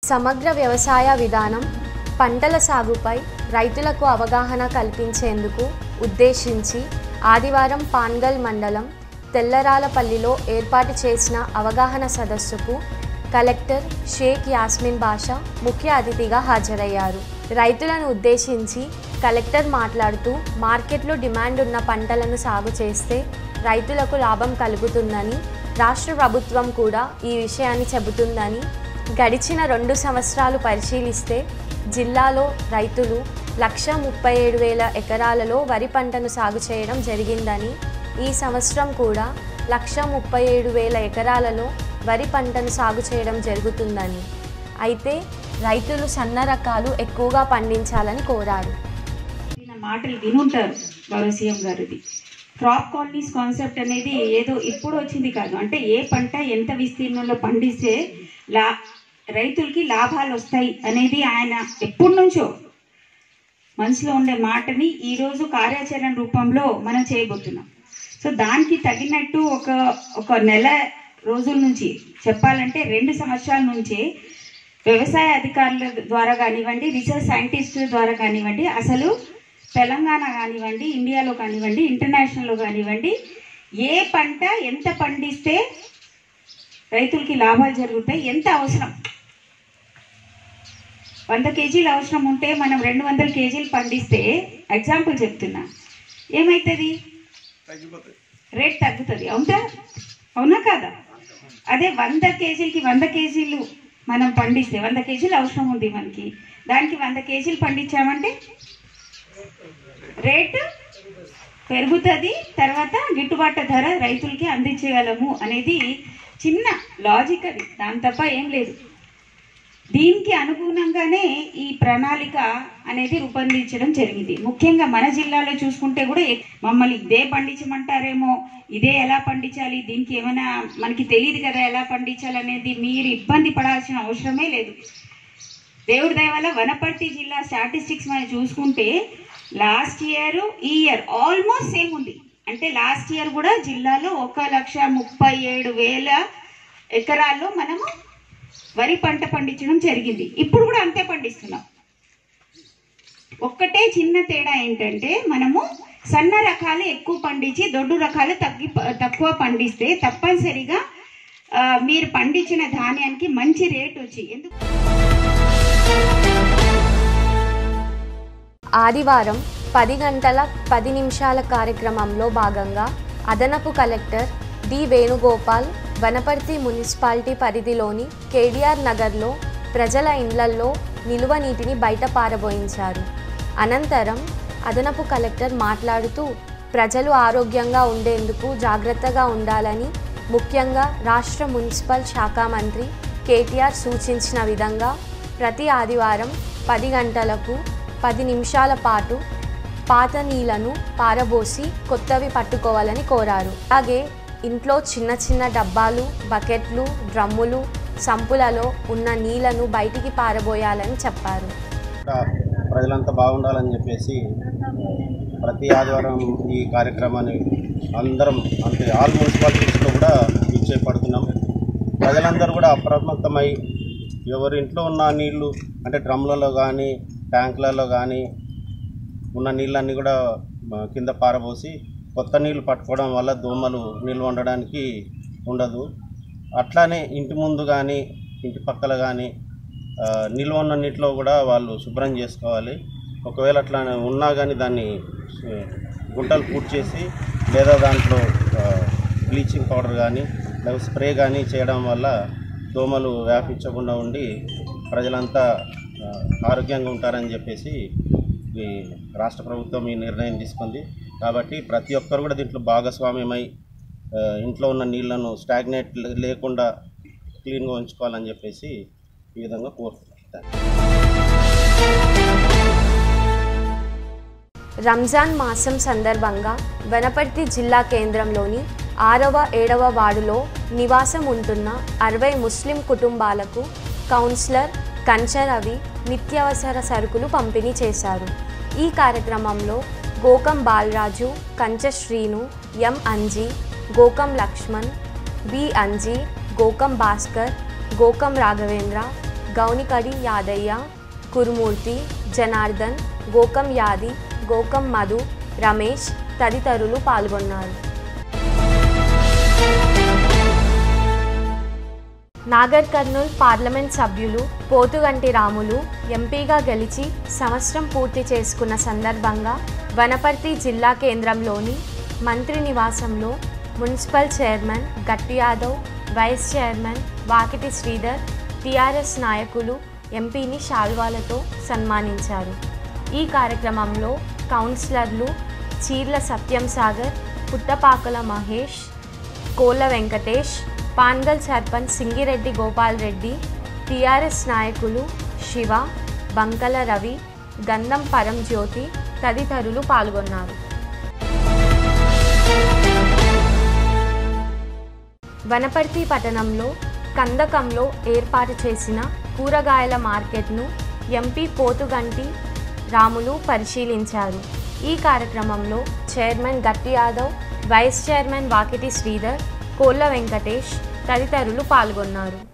సమగ్ర వ్యవసాయ విధానం పంటల సాగుపై రైతులకు అవగాహన కల్పించేందుకు ఉద్దేశించి ఆదివారం పాన్గల్ మండలం తెల్లరాలపల్లిలో ఏర్పాటు చేసిన అవగాహన సదస్సుకు కలెక్టర్ షేక్ యాస్మిన్ బాషా ముఖ్య అతిథిగా హాజరయ్యారు రైతులను ఉద్దేశించి కలెక్టర్ మాట్లాడుతూ మార్కెట్లో డిమాండ్ ఉన్న పంటలను సాగు చేస్తే రైతులకు లాభం కలుగుతుందని రాష్ట్ర ప్రభుత్వం కూడా ఈ విషయాన్ని చెబుతుందని గడిచిన రెండు సంవత్సరాలు పరిశీలిస్తే జిల్లాలో రైతులు లక్ష ముప్పై ఏడు వేల ఎకరాలలో వరి పంటను సాగు చేయడం జరిగిందని ఈ సంవత్సరం కూడా లక్ష ముప్పై ఏడు వేల ఎకరాలలో వరి పంటను సాగు చేయడం జరుగుతుందని అయితే రైతులు సన్న రకాలు ఎక్కువగా పండించాలని కోరారు చెప్పిన మాటలు వినుంటారు గౌరవ సీఎం గారిది క్రాప్ కాలనీస్ కాన్సెప్ట్ అనేది ఏదో ఇప్పుడు వచ్చింది కాదు అంటే ఏ పంట ఎంత విస్తీర్ణంలో పండిస్తే లా రైతులకి లాభాలు వస్తాయి అనేది ఆయన ఎప్పటి నుంచో మనసులో ఉండే మాటని ఈరోజు కార్యాచరణ రూపంలో మనం చేయబోతున్నాం సో దానికి తగినట్టు ఒక ఒక నెల రోజుల నుంచి చెప్పాలంటే రెండు సంవత్సరాల నుంచే వ్యవసాయ అధికారుల ద్వారా కానివ్వండి రీసెర్చ్ సైంటిస్టుల ద్వారా కానివ్వండి అసలు తెలంగాణ కానివ్వండి ఇండియాలో కానివ్వండి ఇంటర్నేషనల్లో కానివ్వండి ఏ పంట ఎంత పండిస్తే రైతులకి లాభాలు జరుగుతాయి ఎంత అవసరం వంద కేజీలు అవసరం ఉంటే మనం రెండు వందల కేజీలు పండిస్తే ఎగ్జాంపుల్ చెప్తున్నా ఏమవుతుంది రేట్ తగ్గుతుంది అవునా అవునా కాదా అదే వంద కేజీలకి వంద కేజీలు మనం పండిస్తే వంద కేజీలు అవసరం ఉంది మనకి దానికి వంద కేజీలు పండించామంటే రేటు పెరుగుతుంది తర్వాత గిట్టుబాటు ధర రైతులకి అందించగలము అనేది చిన్న లాజిక్ అది దాని తప్ప ఏం లేదు దీనికి అనుగుణంగానే ఈ ప్రణాళిక అనేది రూపొందించడం జరిగింది ముఖ్యంగా మన జిల్లాలో చూసుకుంటే కూడా ఎక్- మమ్మల్ని ఇదే పండించమంటారేమో ఇదే ఎలా పండించాలి దీనికి ఏమైనా మనకి తెలియదు కదా ఎలా పండించాలి అనేది మీరు ఇబ్బంది పడాల్సిన అవసరమే లేదు దేవుడి దయ వల్ల వనపర్తి జిల్లా స్టాటిస్టిక్స్ మనం చూసుకుంటే లాస్ట్ ఇయర్ ఈ ఇయర్ ఆల్మోస్ట్ సేమ్ ఉంది అంటే లాస్ట్ ఇయర్ కూడా జిల్లాలో ఒక లక్ష ముప్పై ఏడు వేల ఎకరాల్లో మనము వరి పంట పండించడం జరిగింది ఇప్పుడు కూడా అంతే పండిస్తున్నాం ఒక్కటే చిన్న తేడా ఏంటంటే మనము సన్న రకాలు ఎక్కువ పండించి దొడ్డు రకాలు తగ్గి తక్కువ పండిస్తే తప్పనిసరిగా ఆ, మీరు పండించిన ధాన్యానికి మంచి రేట్ వచ్చి ఎందుకు ఆదివారం పది గంటల పది నిమిషాల కార్యక్రమంలో భాగంగా అదనపు collector D Venugopal Wanaparthy municipality పరిధిలోని కేడిఆర్ నగర్లో ప్రజల ఇండ్లల్లో నిలువ నీటిని బయట పారబోయించారు అనంతరం అదనపు కలెక్టర్ మాట్లాడుతూ ప్రజలు ఆరోగ్యంగా ఉండేందుకు జాగ్రత్తగా ఉండాలని ముఖ్యంగా రాష్ట్ర మున్సిపల్ శాఖ మంత్రి కేటీఆర్ సూచించిన విధంగా ప్రతి ఆదివారం పది గంటలకు పది నిమిషాల పాటు పాత నీళ్లను పారబోసి కొత్తవి పట్టుకోవాలని కోరారు అలాగే ఇంట్లో చిన్న చిన్న డబ్బాలు బకెట్లు డ్రమ్ములు సంపులలో ఉన్న నీళ్లను బయటికి పారబోయాలని చెప్పారు ఇంకా ప్రజలంతా బాగుండాలని చెప్పేసి ప్రతి ఆదివారం ఈ కార్యక్రమాన్ని అందరం అంటే ఆల్ మున్సిపాలిటీస్లో కూడా ఇచ్చేపడుతున్నాం ప్రజలందరూ కూడా అప్రమత్తమై ఎవరి ఇంట్లో ఉన్న నీళ్లు అంటే డ్రమ్లలో కానీ ట్యాంకులలో కానీ ఉన్న నీళ్ళన్నీ కూడా మ, కింద పారబోసి కొత్త నీళ్ళు పట్టుకోవడం వల్ల దోమలు నిల్వ ఉండడానికి ఉండదు అట్లానే ఇంటి ముందు కానీ ఇంటి పక్కల కానీ ఆ, నిల్వ ఉన్న నీటిలో కూడా వాళ్ళు శుభ్రం చేసుకోవాలి ఒకవేళ అట్లా ఉన్నా కానీ దాన్ని ఆ, గుంటలు పూర్తి చేసి లేదా దాంట్లో బ్లీచింగ్ పౌడర్ కానీ లేదా స్ప్రే కానీ చేయడం వల్ల దోమలు వ్యాపించకుండా ఉండి ప్రజలంతా ఆ, ఆరోగ్యంగా ఉంటారని చెప్పేసి ఈ రాష్ట్ర ప్రభుత్వం ఈ నిర్ణయం తీసుకుంది కాబట్టి ప్రతి ఒక్కరు కూడా దీంట్లో భాగస్వామ్యమై ఆ, ఇంట్లో ఉన్న నీళ్లను స్టాగ్నేట్ లేకుండా క్లీన్గా ఉంచుకోవాలని చెప్పేసి ఈ విధంగా కోరుతున్నాను రంజాన్ మాసం సందర్భంగా వనపర్తి జిల్లా కేంద్రంలోని ఆరవ ఏడవ వార్డులో నివాసం ఉంటున్న అరవై ముస్లిం కుటుంబాలకు కౌన్సిలర్ కంచరవి నిత్యావసర సరుకులు పంపిణీ చేశారు ఈ కార్యక్రమంలో గోకం బాలరాజు కంచ శ్రీను ఎం అంజీ గోకం లక్ష్మణ్ బి అంజీ గోకం భాస్కర్ గోకం రాఘవేంద్ర గౌనికడి యాదయ్య కురుమూర్తి జనార్దన్ గోకం యాది గోకం మధు రమేష్ తదితరులు పాల్గొన్నారు నాగర్ కర్నూల్ పార్లమెంట్ సభ్యులు పోతుగంటి రాములు ఎంపీగా గెలిచి సంవత్సరం పూర్తి చేసుకున్న సందర్భంగా వనపర్తి జిల్లా కేంద్రంలోని మంత్రి నివాసంలో municipal chairman Gatti Yadav vice chairman Vakiti Sridhar TRS నాయకులు ఎంపీని శాల్వాలతో సన్మానించారు ఈ కార్యక్రమంలో కౌన్సిలర్లు చీర్ల సత్యం సాగర్ పుట్టపాకల మహేష్ కోళ్ళ వెంకటేష్ పాన్గల్ సర్పంచ్ సింగిరెడ్డి గోపాల్ రెడ్డి టీఆర్ఎస్ నాయకులు శివ బంకల రవి గంధం పరం జ్యోతి తదితరులు పాల్గొన్నారు వనపర్తి పట్టణంలో కందకంలో ఏర్పాటు చేసిన కూరగాయల మార్కెట్ను ఎంపీ పోతుగంటి రాములు పరిశీలించారు ఈ కార్యక్రమంలో chairman Gatti Yadav vice chairman Vakiti Sridhar Kolla Venkatesh తదితరులు పాల్గొన్నారు